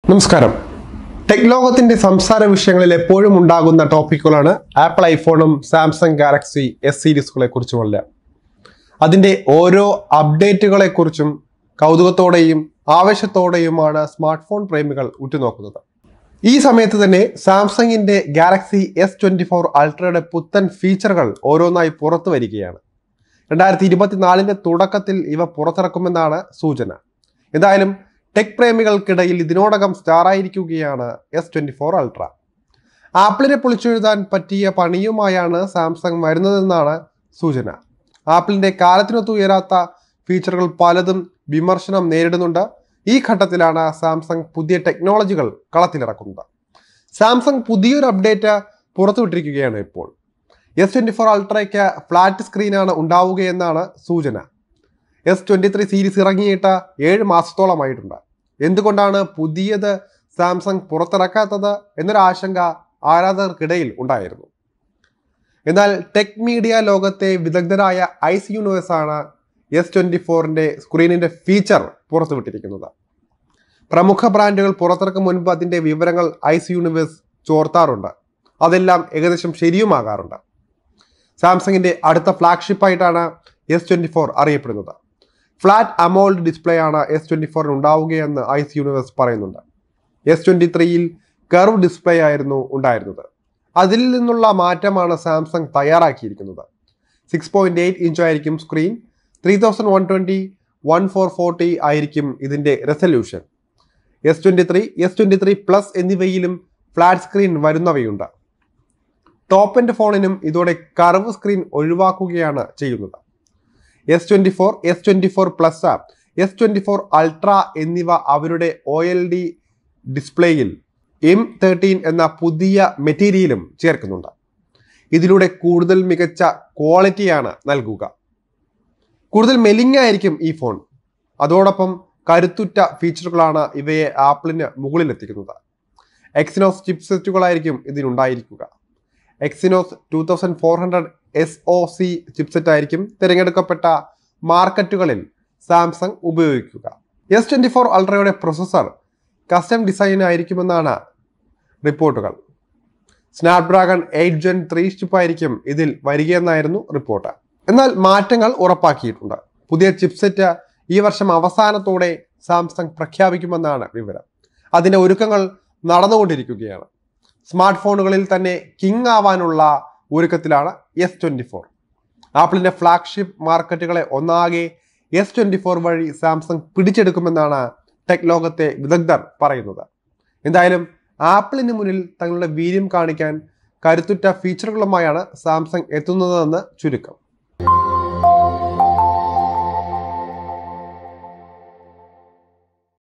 നമസ്കാരം ടെക് ലോകത്തിന്റെ സംസാര വിഷയങ്ങളിൽ എപ്പോഴും ഉണ്ടാകുന്ന ടോപ്പിക്കുകളാണ് ആപ്പിൾ ഐഫോണും സാംസങ് ഗാലക്സി എസ് സീരീസുകളെ കുറിച്ചുമല്ല അതിന്റെ ഓരോ അപ്ഡേറ്റുകളെ കുറിച്ചും കൗതുകത്തോടെയും ആവേശത്തോടെയുമാണ് സ്മാർട്ട് ഫോൺ പ്രേമികൾ ഉറ്റുനോക്കുന്നത് ഈ സമയത്ത് തന്നെ സാംസങ്ങിന്റെ ഗാലക്സി എസ് ട്വന്റി ഫോർ അൾട്രയുടെ പുത്തൻ ഫീച്ചറുകൾ ഓരോന്നായി പുറത്തു വരികയാണ് രണ്ടായിരത്തി ഇരുപത്തിനാലിന്റെ തുടക്കത്തിൽ ഇവ പുറത്തിറക്കുമെന്നാണ് സൂചന എന്തായാലും ടെക് പ്രേമികൾക്കിടയിൽ ഇതിനോടകം സ്റ്റാറായിരിക്കുകയാണ് എസ് ട്വന്റി ഫോർ അൾട്ര ആപ്പിളിനെ പൊളിച്ചെഴുതാൻ പറ്റിയ പണിയുമായാണ് സാംസങ് വരുന്നതെന്നാണ് സൂചന ആപ്പിളിന്റെ കാലത്തിനൊത്ത് ഉയരാത്ത ഫീച്ചറുകൾ പലതും വിമർശനം നേരിടുന്നുണ്ട് ഈ ഘട്ടത്തിലാണ് സാംസങ് പുതിയ ടെക്നോളജികൾ കളത്തിലിറക്കുന്നത് സാംസങ് പുതിയൊരു അപ്ഡേറ്റ് പുറത്തുവിട്ടിരിക്കുകയാണ് ഇപ്പോൾ എസ് ട്വന്റി ഫോർ അൾട്രയ്ക്ക് ഫ്ലാറ്റ് സ്ക്രീനാണ് ഉണ്ടാവുകയെന്നാണ് സൂചന എസ് ട്വന്റി ത്രീ സീരീസ് ഇറങ്ങിയിട്ട് ഏഴ് മാസത്തോളമായിട്ടുണ്ട് എന്തുകൊണ്ടാണ് പുതിയത് സാംസങ് പുറത്തിറക്കാത്തത് എന്നൊരു ആശങ്ക ആരാധകർക്കിടയിൽ ഉണ്ടായിരുന്നു എന്നാൽ ടെക് മീഡിയ ലോകത്തെ വിദഗ്ധരായ ഐസ് യൂണിവേഴ്സ് ആണ് എസ് ട്വന്റി ഫോറിന്റെ സ്ക്രീനിന്റെ ഫീച്ചർ പുറത്തുവിട്ടിരിക്കുന്നത് പ്രമുഖ ബ്രാൻഡുകൾ പുറത്തിറക്കും മുൻപ് അതിന്റെ വിവരങ്ങൾ ഐസ് യൂണിവേഴ്സ് ചോർത്താറുണ്ട് അതെല്ലാം ഏകദേശം ശരിയുമാകാറുണ്ട് സാംസങ്ങിന്റെ അടുത്ത ഫ്ലാഗ്ഷിപ്പ് ആയിട്ടാണ് എസ് ട്വന്റി ഫോർ അറിയപ്പെടുന്നത് ഫ്ലാറ്റ് അമോൾഡ് ഡിസ്പ്ലേ ആണ് എസ് ട്വന്റി ഫോറിന് ഉണ്ടാവുകയെന്ന് ഐസ് യൂണിവേഴ്സ് പറയുന്നുണ്ട് എസ് ട്വന്റി ത്രീയിൽ കർവ് ഡിസ്പ്ലേ ആയിരുന്നു ഉണ്ടായിരുന്നത് അതിൽ നിന്നുള്ള മാറ്റമാണ് സാംസങ് തയ്യാറാക്കിയിരിക്കുന്നത് സിക്സ് പോയിന്റ് എയ്റ്റ് ഇഞ്ച് ആയിരിക്കും screen three thousand one twenty one four forty ആയിരിക്കും ഇതിൻ്റെ resolution S twenty three S twenty three plus എന്നിവയിലും ഫ്ലാറ്റ് സ്ക്രീൻ വരുന്നവയുണ്ട് ടോപ്പ് എൻഡ് ഫോണിനും ഇതോടെ കർവ് സ്ക്രീൻ ഒഴിവാക്കുകയാണ് ചെയ്യുന്നത് S twenty four S twenty four plus S twenty four ultra എന്നിവ അവരുടെ ഒ എൽ ഡി ഡിസ്പ്ലേയിൽ എം തേർട്ടീൻ എന്ന പുതിയ മെറ്റീരിയലും ചേർക്കുന്നുണ്ട് ഇതിലൂടെ കൂടുതൽ മികച്ച ക്വാളിറ്റിയാണ് നൽകുക കൂടുതൽ മെലിങ്ങായിരിക്കും ഈ ഫോൺ അതോടൊപ്പം കരുത്തുറ്റ ഫീച്ചറുകളാണ് ഇവയെ ആപ്പിളിന് മുകളിലെത്തിക്കുന്നത് എക്സിനോസ് ചിപ്സെറ്റുകളായിരിക്കും ഇതിനുണ്ടായിരിക്കുക Exynos two thousand four hundred S O C chipset ആയിരിക്കും തിരഞ്ഞെടുക്കപ്പെട്ട മാർക്കറ്റുകളിൽ സാംസങ് ഉപയോഗിക്കുക എസ് ട്വൻറ്റി ഫോർ അൾട്രയുടെ പ്രൊസസ്സർ കസ്റ്റം ഡിസൈൻ ആയിരിക്കുമെന്നാണ് റിപ്പോർട്ടുകൾ Snapdragon eight gen three chip ആയിരിക്കും ഇതിൽ വരികയെന്നായിരുന്നു റിപ്പോർട്ട് എന്നാൽ മാറ്റങ്ങൾ ഉറപ്പാക്കിയിട്ടുണ്ട് പുതിയ ചിപ്സെറ്റ് ഈ വർഷം അവസാനത്തോടെ സാംസങ് പ്രഖ്യാപിക്കുമെന്നാണ് വിവരം അതിന്റെ ഒരുക്കങ്ങൾ നടന്നുകൊണ്ടിരിക്കുകയാണ് സ്മാർട്ട് ഫോണുകളിൽ തന്നെ കിങ് ആവാനുള്ള ഒരുക്കത്തിലാണ് എസ് ട്വന്റി ഫോർ ആപ്പിളിന്റെ ഫ്ലാഗ്ഷിപ്പ് മാർക്കറ്റുകളെ ഒന്നാകെ എസ് ട്വന്റി ഫോർ വഴി സാംസങ് പിടിച്ചെടുക്കുമെന്നാണ് ടെക് ലോകത്തെ വിദഗ്ധർ പറയുന്നത് എന്തായാലും ആപ്പിളിന് മുന്നിൽ തങ്ങളുടെ വീര്യം കാണിക്കാൻ കരുത്തുറ്റ ഫീച്ചറുകളുമായാണ് സാംസങ് എത്തുന്നതെന്ന് ചുരുക്കം